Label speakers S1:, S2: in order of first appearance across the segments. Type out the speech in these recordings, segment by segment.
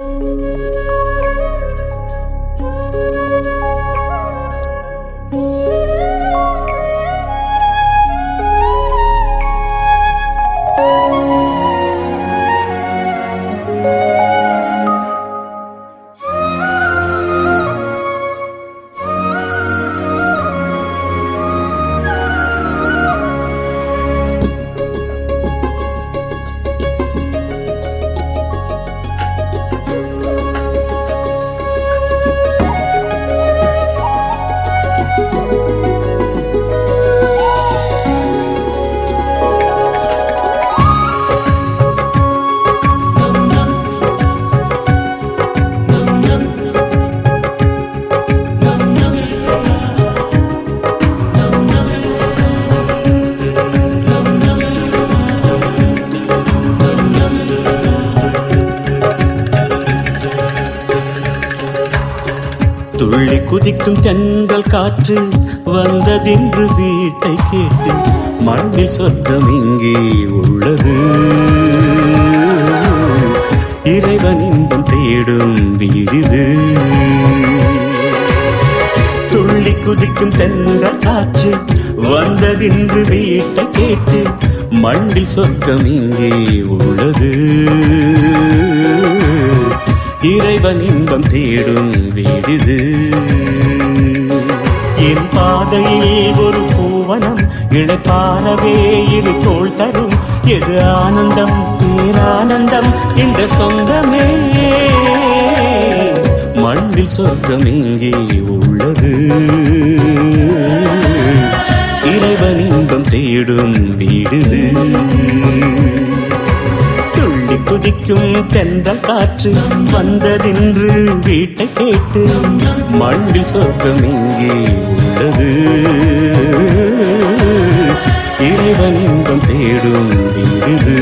S1: துள்ளி குதிக்கும் தென்றல் காற்று வந்ததென்று வீட்டை கேட்டு மண்ணில் சொர்க்கம் இங்கே உள்ளது இறைவன் இன்பம் தேடும் வீடிது துள்ளி குதிக்கும் தென்றல் காற்று வந்ததென்று வீட்டை கேட்டு மண்ணில் சொர்க்கம் இங்கே உள்ளது இறைவன் இன்பம் தேடும் வீடிது என் பாதையில் ஒரு பூவனம் இழைப்பாரவே இரு தோள் தரும் எது ஆனந்தம் பேரானந்தம் இந்த சொந்தமே மண்ணில் சொர்க்கம் இங்கே உள்ளது இறைவன் இன்பம் தேடும் வீடுது துள்ளி குதிக்கும் தென்றல் காற்று வந்ததென்று வீட்டை கேட்டு மண்ணில் சொர்க்கம் இங்கே உள்ளது இறைவன் இன்பம் தேடும் வீடுது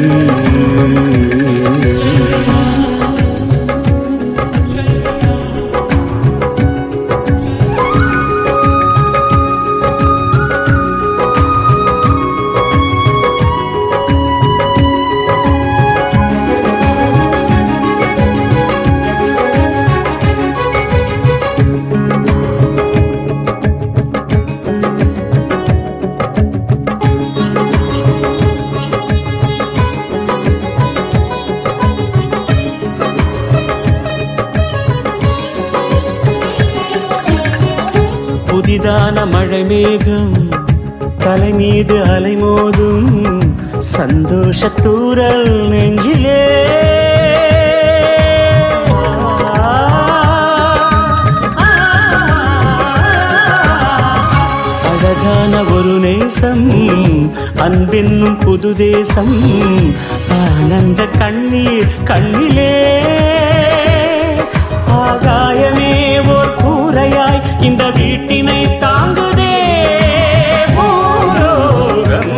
S1: புதிதான மழை மேகம் தலை மீது அலைமோதும் சந்தோஷத்தூரல் நெஞ்சிலே அழகான ஒரு நேசம் அன்பென்னும் புது தேசம் ஆனந்த கண்ணீர் கண்ணிலே ஆகாயமே ஓர் கூரையாய் இந்த வீட்டினை தாங்குதே பூலோகம்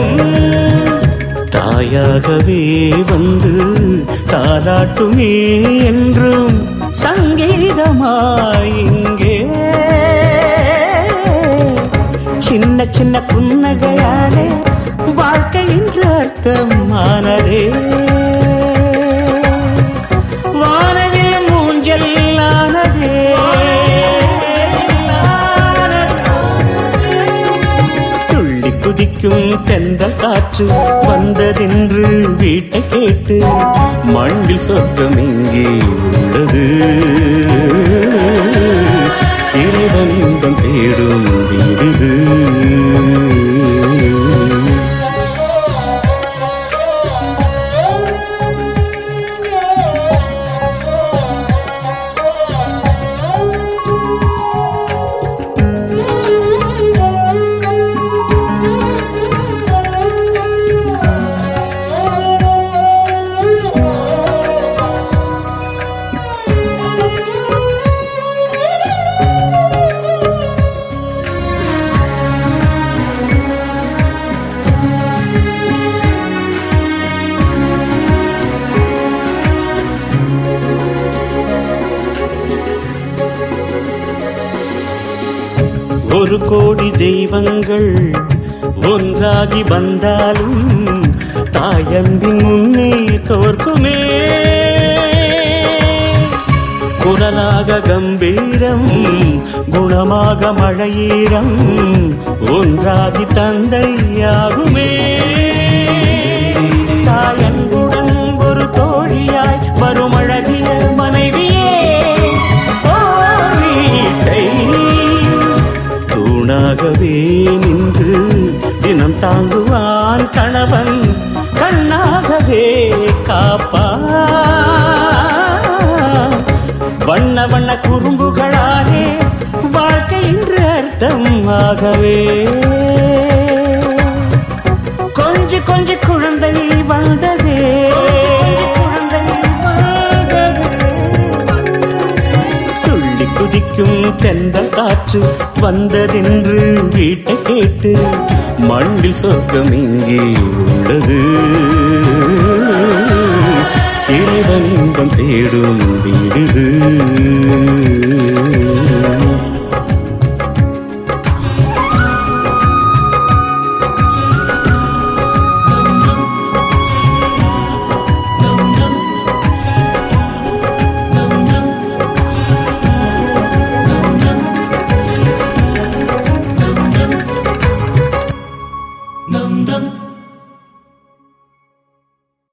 S1: தாயாகவே வந்து தாலாட்டுமே என்றும் சங்கீதமாய் இங்கே சின்ன சின்ன புன்னகையாலே வாழ்க்கை என்று அர்த்தமானதே வானவில் மூஞ்சல் ஆனதே துள்ளி குதிக்கும் தென்றல் காற்று வந்ததென்று வீட்டை கேட்டு மண்ணில் சொர்க்கம் இங்கே உள்ளது இறைவன் இன்பம் தேடும் வீடுது ஒரு கோடி தெய்வங்கள் ஒன்றாகி வந்தாலும் தாயன்பின் முன்னே தோற்குமே குரலாக கம்பீரம் குணமாக மழையீரம் ஒன்றாகி தந்தையாகுமே தாயன்புடன் ஒரு தோழியாய் வரும் அழகிய மனைவியே ஓர் வீட்டை தூணாகவே நின்று தினம் தாங்குவான் கணவன் கண்ணாகவே காப்பான் வண்ண வண்ண குறும்புகளாலே வாழ்க்கை என்று அர்த்தம் ஆகவே கொஞ்சி கொஞ்சி குழந்தை வந்ததே குழந்தை வந்ததே துள்ளி குதிக்கும் தென்றல் காற்று வந்ததென்று வீட்டை கேட்டு மண்ணில் சொர்க்கம் இங்கே உள்ளது இறைவன் இன்பம் தேடும் வீடுது